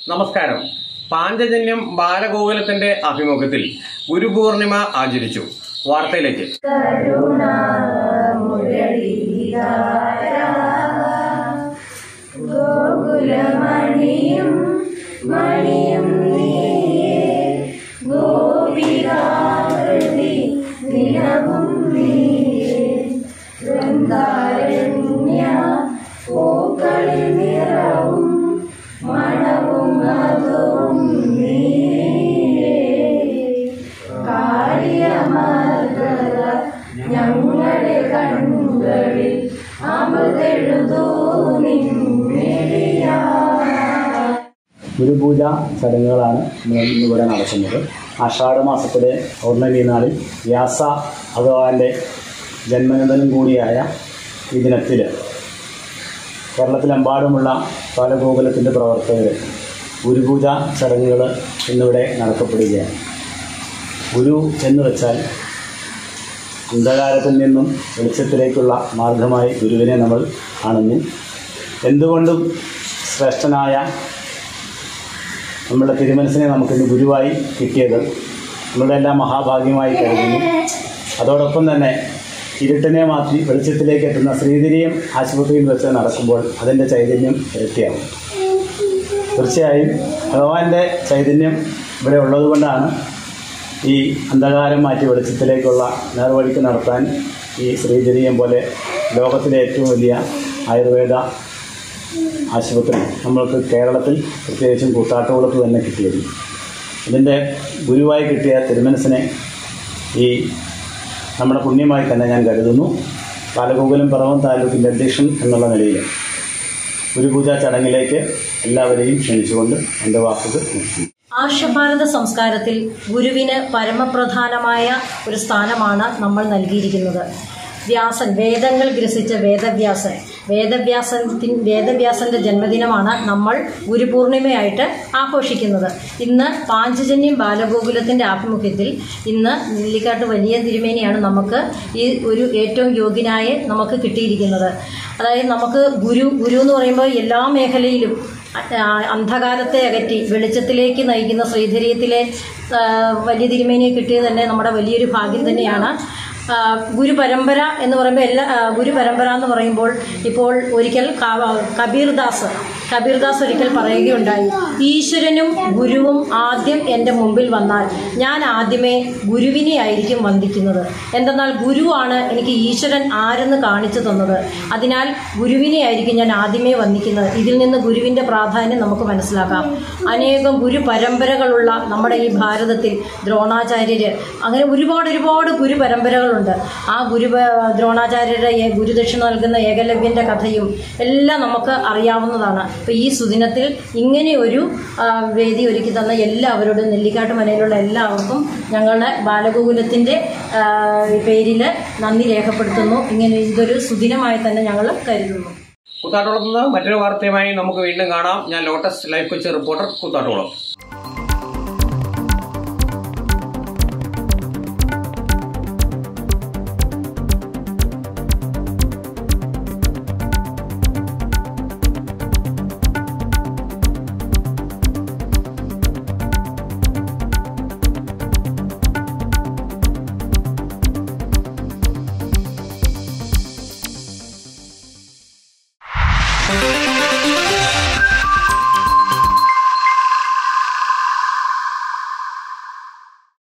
നമസ്കാരം പാഞ്ചജന്യം ബാലഗോകുലത്തിന്റെ ആഭിമുഖ്യത്തിൽ ഗുരുപൂർണിമ ആചരിച്ചു വാർത്തയിലേക്ക് ഗോകുലമണിയും മണിയും നീയേ ഗോപികാകൃതി നിലവും നീയേ വൃന്ദാരണ്യ പൂക്കളിൽ നിറവും മണവും അതും നീയേ കാര്യമർദ്ദത ഞങ്ങളുടെ കണ്ണുകളിൽ അമൃതെഴുതൂ നിന്നിടിയാ ഗുരുപൂജ ചടങ്ങുകളാണ് ഇന്ന് ഇന്നിവിടെ നടക്കുന്നത് ആഷാഢ മാസത്തിലെ പൗർണമി നാളിൽ വ്യാസ ഭഗവാന്റെ ജന്മദിനം കൂടിയായ ഈ ദിനത്തിൽ കേരളത്തിലെമ്പാടുമുള്ള ബാലഗോകുലത്തിൻ്റെ പ്രവർത്തകർ ഗുരുപൂജ ചടങ്ങുകൾ ഇന്നിവിടെ നടത്തപ്പെടുകയാണ് ഗുരു എന്ന് വെച്ചാൽ അന്ധകാരത്തിൽ നിന്നും വെളിച്ചത്തിലേക്കുള്ള മാർഗമായി ഗുരുവിനെ നമ്മൾ കാണുന്നു എന്തുകൊണ്ടും ശ്രേഷ്ഠനായ നമ്മളുടെ തിരുമനസിനെ നമുക്കിന്ന് ഗുരുവായി കിട്ടിയത് നമ്മളുടെ എല്ലാം മഹാഭാഗ്യമായി കരുതുന്നു അതോടൊപ്പം തന്നെ ഇരുട്ടിനെ മാറ്റി വെളിച്ചത്തിലേക്ക് എത്തുന്ന ശ്രീതിരിയം ആശുപത്രിയിൽ വെച്ച് നടക്കുമ്പോൾ അതിൻ്റെ ചൈതന്യം ഇരട്ടിയാവും തീർച്ചയായും ഭഗവാന്റെ ചൈതന്യം ഇവിടെ ഉള്ളതുകൊണ്ടാണ് ഈ അന്ധകാരം മാറ്റി വെളിച്ചത്തിലേക്കുള്ള നേർവഴിക്ക് നടത്താൻ ഈ ശ്രീതിരിയം പോലെ ലോകത്തിലെ ഏറ്റവും വലിയ ആയുർവേദ ആശുപത്രി നമ്മൾക്ക് കേരളത്തിൽ പ്രത്യേകിച്ചും കൂത്താട്ടുകുളത്ത് തന്നെ കിട്ടിയത് ഇതിൻ്റെ ഗുരുവായി കിട്ടിയ തിരുമനസിനെ ഈ നമ്മുടെ പുണ്യമായി തന്നെ ഞാൻ കരുതുന്നു പാലഗോകുലം പിറവം താലൂക്കിൻ്റെ അധ്യക്ഷൻ എന്നുള്ള നിലയിൽ ഗുരുപൂജാ ചടങ്ങിലേക്ക് എല്ലാവരെയും ക്ഷണിച്ചുകൊണ്ട് എൻ്റെ വാക്കുകൾ നിർത്തുന്നു ആർഷഭാരത സംസ്കാരത്തിൽ ഗുരുവിന് പരമപ്രധാനമായ ഒരു സ്ഥാനമാണ് നമ്മൾ നൽകിയിരിക്കുന്നത് വ്യാസൻ വേദങ്ങൾ ഗ്രസിച്ച വേദവ്യാസൻ വേദവ്യാസൻ വേദവ്യാസന്റെ ജന്മദിനമാണ് നമ്മൾ ഗുരുപൂർണിമയായിട്ട് ആഘോഷിക്കുന്നത് ഇന്ന് പാഞ്ചജന്യം ബാലഗോകുലത്തിന്റെ ആഭിമുഖ്യത്തിൽ ഇന്ന് നെല്ലിക്കാട്ട് വലിയ തിരുമേനിയാണ് നമുക്ക് ഈ ഒരു ഏറ്റവും യോഗ്യനായ നമുക്ക് കിട്ടിയിരിക്കുന്നത് അതായത് നമുക്ക് ഗുരു ഗുരു എന്ന് പറയുമ്പോൾ എല്ലാ മേഖലയിലും ആ, അന്ധകാരത്തെ അകറ്റി വെളിച്ചത്തിലേക്ക് നയിക്കുന്ന ശ്രീധരീയത്തിലെ ആ, വലിയ തിരുമേനിയെ കിട്ടിയത് തന്നെ നമ്മുടെ വലിയൊരു ഭാഗ്യം തന്നെയാണ് ആ, ഗുരുപരമ്പര എന്ന് പറയുമ്പോൾ എല്ലാ ആ, ഗുരുപരമ്പര എന്ന് പറയുമ്പോൾ ഇപ്പോൾ ഒരിക്കൽ ക- കബീർദാസ് കബീർദാസ് ഒരിക്കൽ പറയുകയുണ്ടായി ഈശ്വരനും ഗുരുവും ആദ്യം എൻ്റെ മുമ്പിൽ വന്നാൽ ഞാൻ ആദ്യമേ ഗുരുവിനെ ആയിരിക്കും വന്ദിക്കുന്നത് എന്തെന്നാൽ ഗുരുവാണ് എനിക്ക് ഈശ്വരൻ ആരെന്ന് കാണിച്ചു തന്നത് അതിനാൽ ഗുരുവിനെ ആയിരിക്കും ഞാൻ ആദ്യമേ വന്ദിക്കുന്നത് ഇതിൽ നിന്ന് ഗുരുവിൻ്റെ പ്രാധാന്യം നമുക്ക് മനസ്സിലാക്കാം അനേകം ഗുരു പരമ്പരകളുള്ള നമ്മുടെ ഈ ഭാരതത്തിൽ ദ്രോണാചാര്യര് അങ്ങനെ ഒരുപാട് ഒരുപാട് ഗുരു പരമ്പരകളുണ്ട് ആ ഗുരു ദ്രോണാചാര്യരുടെ ഏ- ഗുരുദക്ഷിണ നൽകുന്ന ഏകലവ്യന്റെ കഥയും എല്ലാം നമുക്ക് അറിയാവുന്നതാണ് അപ്പോൾ ഈ സുദിനത്തിൽ ഇങ്ങനെ ഒരു ആ, വേദി ഒരുക്കി തന്ന എല്ലാവരോടും നെല്ലിക്കാട്ട് മനയിലുള്ള എല്ലാവർക്കും ഞങ്ങളുടെ ബാലഗോകുലത്തിൻ്റെ പേരിൽ നന്ദി രേഖപ്പെടുത്തുന്നു ഇങ്ങനെ ഇതൊരു സുദിനമായി തന്നെ ഞങ്ങൾ കരുതുന്നു കൂത്താട്ടുകുളത്ത് നിന്ന് മറ്റൊരു വാർത്തയുമായി നമുക്ക് വീണ്ടും കാണാം ഞാൻ lotus life Kochi reporter Koothattukulam ും